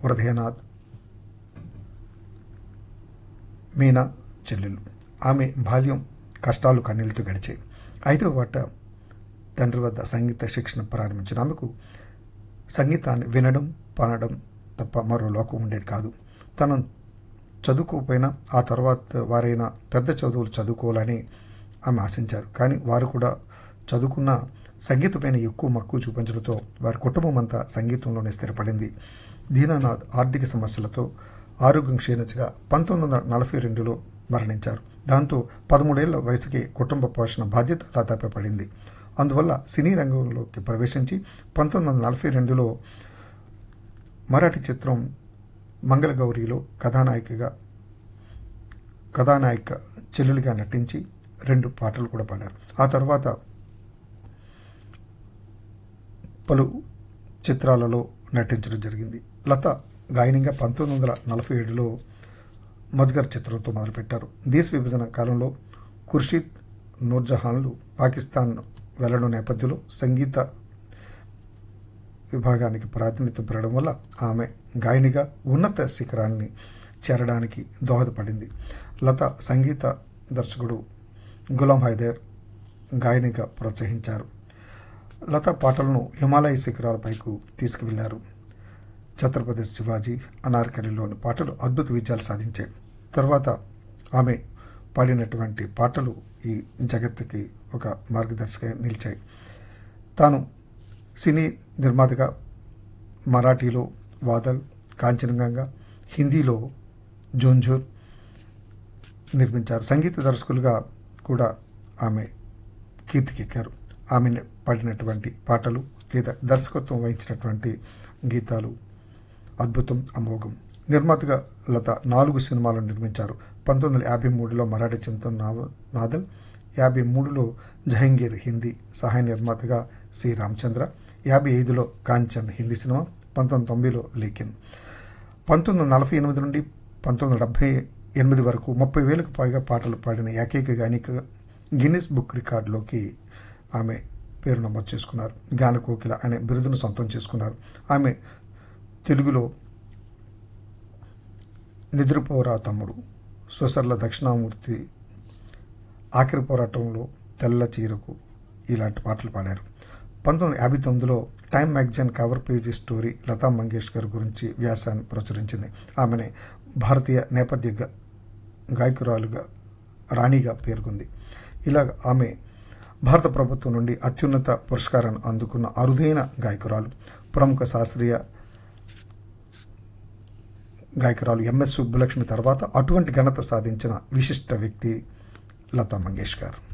హృదయనాథ్ మీనా చెల్లెలు ఆమె బాల్యం కష్టాలు కన్నీళ్లతో గడిచాయి ఐదవ వట తండ్రి వద్ద సంగీత శిక్షణ ప్రారంభించిన ఆమెకు సంగీతాన్ని వినడం పాడడం తప్ప మరో లోకం ఉండేది కాదు తను చదువుకోకపోయినా ఆ తర్వాత వారైనా పెద్ద చదువులు చదువుకోవాలని ఆమె ఆశించారు కానీ వారు కూడా చదువుకున్న సంగీతపైన ఎక్కువ మక్కువ చూపించడంతో వారి కుటుంబం అంతా సంగీతంలోనే స్థిరపడింది దీనానాథ్ ఆర్థిక సమస్యలతో ఆరోగ్యం క్షీణించగా పంతొమ్మిది వందల నలభై రెండులో మరణించారు దాంతో పదమూడేళ్ల వయసుకి కుటుంబ పోషణ బాధ్యత లతాపై పడింది అందువల్ల సినీ రంగంలోకి ప్రవేశించి పంతొమ్మిది వందల నలభై రెండులో మరాఠీ చిత్రం మంగళగౌరిలో కథానాయికగా కథానాయిక చెల్లెలుగా నటించి రెండు పాటలు కూడా పాడారు ఆ తర్వాత పలు చిత్రాలలో నటించడం జరిగింది లత గాయనిగా పంతొమ్మిది వందల నలభై ఏడులో మజ్గర్ చిత్రంతో మొదలుపెట్టారు దేశ విభజన కాలంలో ఖుర్షీద్ నూర్జహాన్లు పాకిస్తాన్ వెళ్లడం నేపథ్యంలో సంగీత విభాగానికి ప్రాతినిధ్యం పెరగడం వల్ల ఆమె గాయనిగా ఉన్నత శిఖరాన్ని చేరడానికి దోహదపడింది లత సంగీత దర్శకుడు గులాం హైదర్ గాయనిగా ప్రోత్సహించారు లత పాటలను హిమాలయ శిఖరాలపైకు తీసుకువెళ్లారు ఛత్రపతి శివాజీ అనార్కలిలోని పాటలు అద్భుత విజయాలు సాధించాయి తర్వాత ఆమె పాడినటువంటి పాటలు ఈ జగత్తుకి ఒక మార్గదర్శిగా నిలిచాయి తాను సినీ నిర్మాతగా మరాఠీలో వాదల్ కాంచనగంగా హిందీలో జోన్జోర్ నిర్మించారు సంగీత దర్శకులుగా కూడా ఆమె కీర్తికెక్కారు ఆమె పాడినటువంటి పాటలు లేదా దర్శకత్వం వహించినటువంటి గీతాలు అద్భుతం అమోఘం నిర్మాతగా లత నాలుగు సినిమాలను నిర్మించారు పంతొమ్మిది వందల యాభై మూడులో మరాఠీ చింతన్ నాదల్ యాభై మూడులో జహంగీర్ హిందీ సహాయ నిర్మాతగా సి రామచంద్ర యాభై ఐదులో కాంచన్ హిందీ సినిమా పంతొమ్మిది తొంభైలో లేకిన్ పంతొమ్మిది వందల నలభై ఎనిమిది నుండి పంతొమ్మిది వందల డెబ్బై ఎనిమిది వరకు ముప్పై వేలకు పైగా పాటలు పాడిన ఏకైక గానిక గిన్నిస్ బుక్ రికార్డులోకి ఆమె పేరు నమోదు చేసుకున్నారు గాన కోకిల అనే బిరుదును సొంతం చేసుకున్నారు ఆమె తెలుగులో నిద్రపోరా తమ్ముడు సుసర్ల దక్షిణామూర్తి ఆఖరి పోరాటంలో తెల్ల చీరకు ఇలాంటి పాటలు పాడారు పంతొమ్మిది వందల యాభై తొమ్మిదిలో Time magazine cover page story Lata Mangeshkar గురించి వ్యాసాన్ని ప్రచురించింది ఆమెని భారతీయ నేపథ్య గ- గాయకురాలుగా రాణిగా పేర్కొంది ఇలాగ ఆమె భారత ప్రభుత్వం నుండి అత్యున్నత పురస్కారాన్ని అందుకున్న అరుదైన గాయకురాలు ప్రముఖ శాస్త్రీయ గాయకురాలు ఎంఎస్ సుబ్బలక్ష్మి తర్వాత అటువంటి ఘనత సాధించిన విశిష్ట వ్యక్తి లతా మంగేష్కర్